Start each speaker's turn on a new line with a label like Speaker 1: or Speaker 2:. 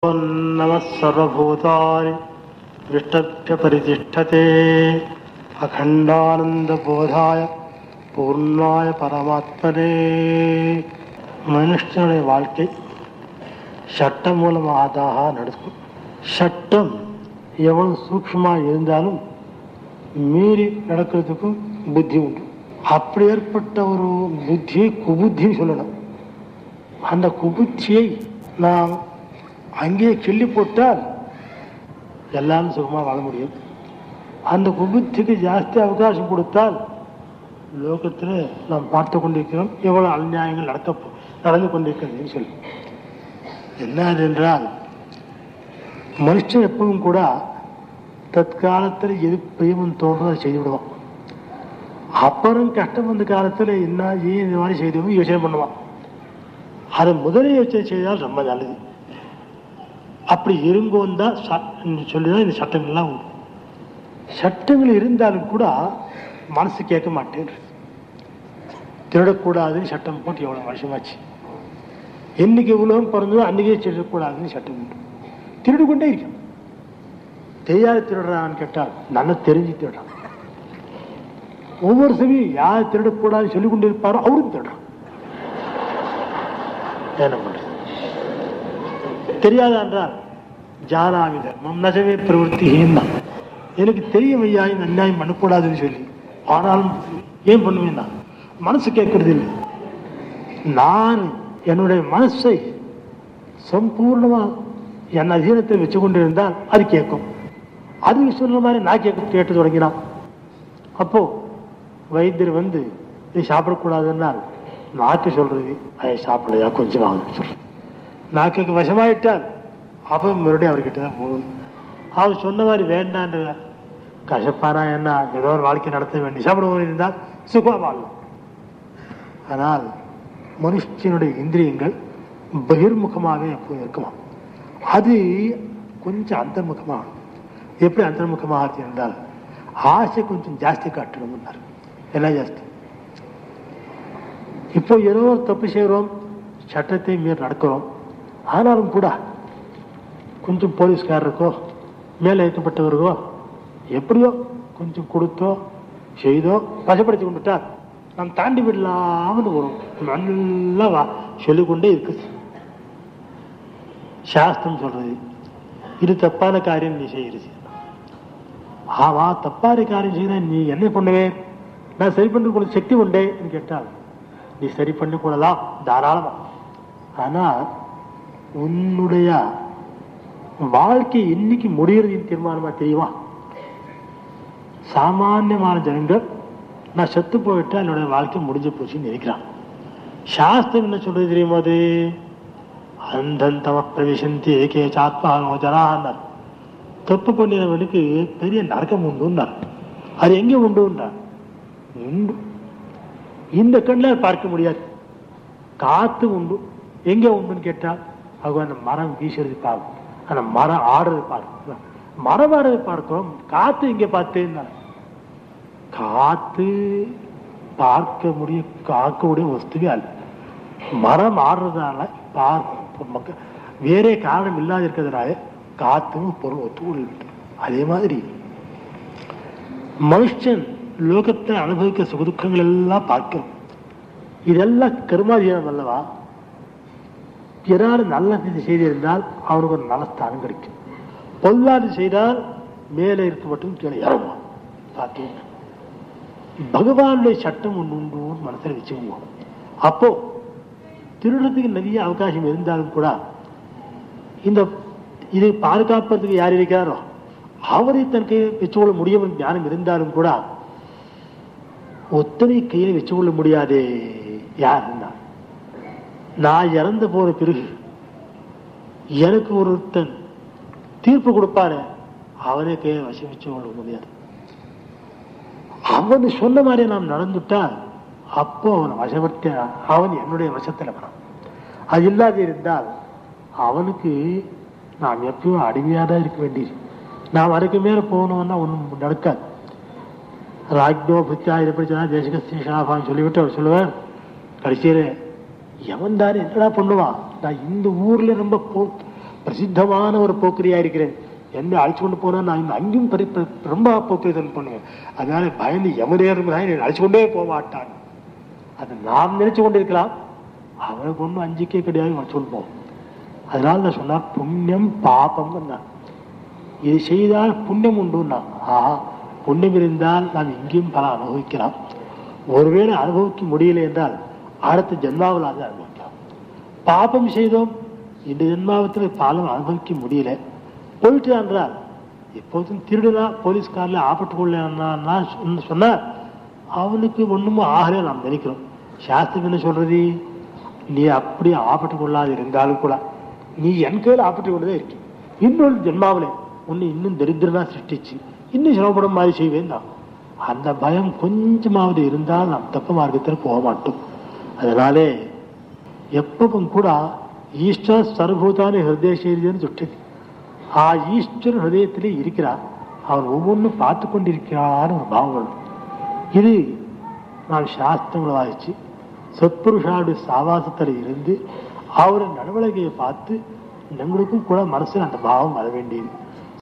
Speaker 1: ఓం నమః సర్వభూతాని దృష్టభ్య పరితిష్టతే அகண்டானந்தபோதாய பூர்ணாய பரமாத்மனே மனுஷனுடைய வாழ்க்கை சட்டம் மூலமாக தான் நடக்கும் சட்டம் எவ்வளவு சூக்ஷமாக இருந்தாலும் மீறி நடக்கிறதுக்கும் புத்தி உண்டு அப்படி ஏற்பட்ட ஒரு புத்தியை குபுத்தின்னு சொல்லணும் அந்த குபுத்தியை நாம் அங்கேயே கிள்ளி போட்டால் எல்லாரும் சுகமாக வாழ முடியும் அந்த குபுத்திக்கு ஜாஸ்தி அவகாசம் கொடுத்தால் லோகத்தில் நாம் பார்த்து கொண்டிருக்கிறோம் எவ்வளவு அநியாயங்கள் நடக்க நடந்து கொண்டிருக்கிறதுன்னு சொல்லி என்ன அது என்றால் மனுஷன் எப்பவும் கூட தற்காலத்தில் எது பிரியமும் தோன்றோ அதை செய்து விடுவான் அப்புறம் கஷ்டம் வந்த காலத்தில் என்ன ஏன் இந்த மாதிரி செய்தோம் யோசனை பண்ணுவான் அதை முதலே யோசனை செய்தால் ரொம்ப நல்லது அப்படி இருங்கோன்னு தான் சொல்லி தான் இந்த சட்டங்கள்லாம் உண்டு சட்டங்கள் இருந்தாலும் கூட மனசு கேட்க மாட்டேன் திருடக்கூடாதுன்னு சட்டம் போட்டு எவ்வளோ வருஷமாச்சு என்னைக்கு உலகம் பிறந்ததோ அன்னைக்கே திருடக்கூடாதுன்னு சட்டம் உண்டு திருடு கொண்டே இருக்கும் தெரியாத திருடுறான்னு கேட்டால் நல்லா தெரிஞ்சு திருடுறான் ஒவ்வொரு சமயம் யார் திருடக்கூடாதுன்னு சொல்லிக் கொண்டு இருப்பாரோ அவரும் திருடுறான் என்ன பண்றது தெரியாதா என்றால் ஜானாமி தர்மம் நஜவே பிரவருத்தி தான் எனக்கு தெரியும் ஐயா இந்த அநியாயம் பண்ணக்கூடாதுன்னு சொல்லி ஆனாலும் ஏன் பண்ணுவேன் நான் மனசு கேட்கறது இல்லை நான் என்னுடைய மனசை சம்பூர்ணமா என் அதீனத்தை வச்சு கொண்டிருந்தால் அது கேட்கும் அது சொல்ற மாதிரி நான் கேட்க கேட்டு தொடங்கினான் அப்போ வைத்தியர் வந்து இது சாப்பிடக்கூடாதுன்னால் நாக்கு சொல்றது அதை சாப்பிடலையா கொஞ்சம் ஆகுது சொல்றேன் நாக்குக்கு வசமாயிட்டால் அப்போ மறுபடியும் அவர்கிட்ட தான் போகணும் அவர் சொன்ன மாதிரி வேண்டான்ற கசப்பாரா என்ன ஏதோ ஒரு வாழ்க்கை நடத்த வேண்டி சாப்பிடுவோம் இருந்தால் சுகமாக வாழலாம் ஆனால் மனுஷனுடைய இந்திரியங்கள் பகிர்முகமாக எப்போ இருக்குமா அது கொஞ்சம் அந்தர்முகமாக எப்படி அந்தர்முகமாக இருந்தால் ஆசை கொஞ்சம் ஜாஸ்தி காட்டணும்னார் எல்லாம் ஜாஸ்தி இப்போ ஏதோ ஒரு தப்பு செய்கிறோம் சட்டத்தை மீறி நடக்கிறோம் ஆனாலும் கூட கொஞ்சம் போலீஸ்காரருக்கோ மேலே ஏற்றப்பட்டவருக்கோ எப்படியோ கொஞ்சம் கொடுத்தோ செய்தோ வசப்படுத்தி கொண்டுட்டார் நாம் தாண்டி விடலாம்னு வரும் நல்லா வா சொல்லிக்கொண்டே இருக்குது சாஸ்திரம் சொல்றது இது தப்பான காரியம் நீ செய்கிறது ஆமா தப்பான காரியம் செய்த நீ என்ன பண்ணுவே நான் சரி பண்ணி கொள்ள சக்தி உண்டே கேட்டால் நீ சரி பண்ணி கொள்ளலாம் தாராளமா ஆனா உன்னுடைய வாழ்க்கை என்னைக்கு முடியறதுன்னு தீர்மானமா தெரியுமா சாமானியமான ஜனங்கள் நான் செத்து போயிட்டா என்னுடைய வாழ்க்கை முடிஞ்சு போச்சுன்னு நினைக்கிறான் சாஸ்திரம் என்ன சொல்றது தெரியுமா அது அந்தந்தம பிரவிசந்தி ஏகே சாத்மானோ ஜனான்னார் தப்பு பண்ணினவனுக்கு பெரிய நரக்கம் உண்டுன்னார் அது எங்க உண்டுன்றார் உண்டு இந்த கண்ணில் பார்க்க முடியாது காத்து உண்டு எங்க உண்டுன்னு கேட்டா அவங்க அந்த மரம் வீசுறது பார்க்கும் அந்த மரம் ஆடுறது பார்க்கும் மரம் ஆடுறது பார்க்கிறோம் காத்து இங்க பார்த்தேன்னா காத்து பார்க்க முடிய காக்கக்கூடிய வஸ்துவே அல்ல மரம் ஆடுறதுனால பார்க்க வேறே காரணம் இல்லாத இருக்கிறதுனால காத்தும் பொருள் ஒத்துக்கொள்ள அதே மாதிரி மனுஷன் லோகத்தை அனுபவிக்க சுகதுக்கங்கள் எல்லாம் பார்க்கிறோம் இதெல்லாம் கருமாதீனம் அல்லவா பிறாரு நல்ல செய்திருந்தால் அவனுக்கு ஒரு நல்ல ஸ்தானம் கிடைக்கும் பொல்லாது செய்தால் மேலே இருக்க மட்டும் கீழே இறங்குவான் பார்த்தீங்க பகவானுடைய சட்டம் ஒன்று உண்டு மனசில் வச்சுக்கோங்க அப்போ திருடத்துக்கு நிறைய அவகாசம் இருந்தாலும் கூட இந்த இதை பாதுகாப்பதற்கு யார் இருக்கிறாரோ அவரை தன் கையில் வச்சுக்கொள்ள முடியும் ஞானம் இருந்தாலும் கூட ஒத்தனை கையில் வச்சுக்கொள்ள முடியாதே யார் இருந்தார் நான் இறந்து போற பிறகு எனக்கு ஒருத்தன் தீர்ப்பு கொடுப்பாரு அவனே கையை வசம் வச்சு கொள்ள முடியாது அவன் சொன்ன மாதிரி நாம் நடந்துட்டா அப்போ அவன் வசப்படுத்த அவன் என்னுடைய வசத்தில் வரான் அது இல்லாத இருந்தால் அவனுக்கு நாம் எப்பயும் அடிமையாக தான் இருக்க வேண்டியது நாம் அதுக்கு மேலே போகணும்னா ஒன்றும் நடக்காது ராஜ்யோ புத்தியா இதை படிச்சா தேசகஸ்திஷாபான்னு சொல்லிவிட்டு அவர் சொல்லுவார் கடைசியில் எவன் தானே என்னடா பண்ணுவான் நான் இந்த ஊர்ல ரொம்ப போ பிரசித்தமான ஒரு போக்கிரியா இருக்கிறேன் என்னை அழைச்சு கொண்டு போனா நான் இன்னும் அங்கேயும் பரி பரி- ரொம்ப போக்கிரிதல் பண்ணுவேன் அதனால பயந்து எமனேறும் என்னை அழைச்சு கொண்டே போக மாட்டான் அதை நாம் நினைச்சு கொண்டிருக்கலாம் அவனுக்கு ஒன்றும் அஞ்சிக்கே கிடையாது அழைச்சு கொண்டு போவோம் அதனால நான் சொன்னார் புண்ணியம் பாபம் இது செய்தால் புண்ணியம் உண்டுன்னா ஆஹா புண்ணியம் இருந்தால் நாம் இங்கேயும் பல அனுபவிக்கலாம் ஒருவேளை அனுபவிக்க முடியல என்றால் அடுத்த ஜென்மாவில் அதை அனுபவிக்கலாம் பாபம் செய்தோம் இந்த ஜென்மாவத்தில் பாலம் அனுபவிக்க முடியல போயிட்டு என்றால் எப்போதும் திருடுனா போலீஸ்காரில் ஆபத்து கொள்ளனா சொன்னா அவனுக்கு ஒண்ணுமே ஆகல நாம் நினைக்கிறோம் சாஸ்திரம் என்ன சொல்றது நீ அப்படி ஆபத்து கொள்ளாது இருந்தாலும் கூட நீ என் கையில் ஆபத்து கொண்டுதான் இருக்கு இன்னொரு ஜென்மாவில உன்னை இன்னும் தரித்திரனா சிருஷ்டிச்சு இன்னும் சிரமப்படும் மாதிரி செய்வேன் நான் அந்த பயம் கொஞ்சமாவது இருந்தால் நாம் தப்பு மார்க்கத்தில் போக மாட்டோம் அதனாலே எப்பவும் கூட ஈஸ்வர சர்வபூதான ஹிருதய செய்தின்னு சுட்டது ஆ ஈஸ்வரன் ஹிருதயத்திலே இருக்கிறார் அவன் ஒவ்வொன்றும் பார்த்து கொண்டிருக்கிறான்னு ஒரு பாவம் வரும் இது நான் சாஸ்திரங்களை வாசிச்சு சத்புருஷாவுடைய சாவாசத்தில் இருந்து அவரின் நடவடிக்கையை பார்த்து எங்களுக்கும் கூட மனசில் அந்த பாவம் வர வேண்டியது